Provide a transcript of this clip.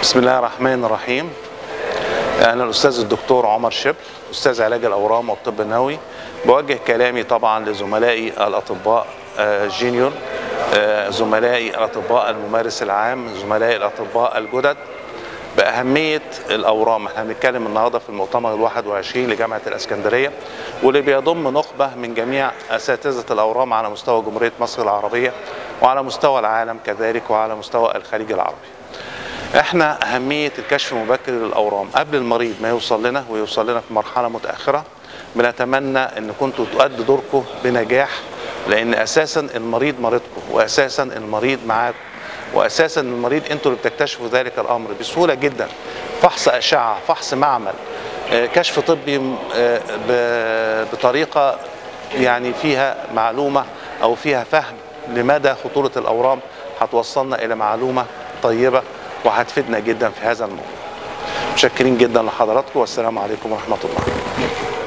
بسم الله الرحمن الرحيم أنا الأستاذ الدكتور عمر شبل أستاذ علاج الأورام والطب النووي بوجه كلامي طبعا لزملائي الأطباء آه، جينيور آه، زملائي الأطباء الممارس العام زملائي الأطباء الجدد بأهمية الأورام احنا بنتكلم النهارده في المؤتمر ال 21 لجامعة الإسكندرية واللي بيضم نخبة من جميع أساتذة الأورام على مستوى جمهورية مصر العربية وعلى مستوى العالم كذلك وعلى مستوى الخليج العربي. احنا اهميه الكشف المبكر للاورام قبل المريض ما يوصل لنا ويوصل لنا في مرحله متاخره بنتمنى ان كنتوا تؤدوا دوركم بنجاح لان اساسا المريض مريضكم واساسا المريض معاكم واساسا المريض انتوا اللي بتكتشفوا ذلك الامر بسهوله جدا فحص اشعه فحص معمل آه، كشف طبي آه، ب- بطريقه يعني فيها معلومه او فيها فهم لمدى خطوره الاورام هتوصلنا الى معلومه طيبه وهتفيدنا جدا في هذا الموضوع. متشكرين جدا لحضراتكم والسلام عليكم ورحمه الله.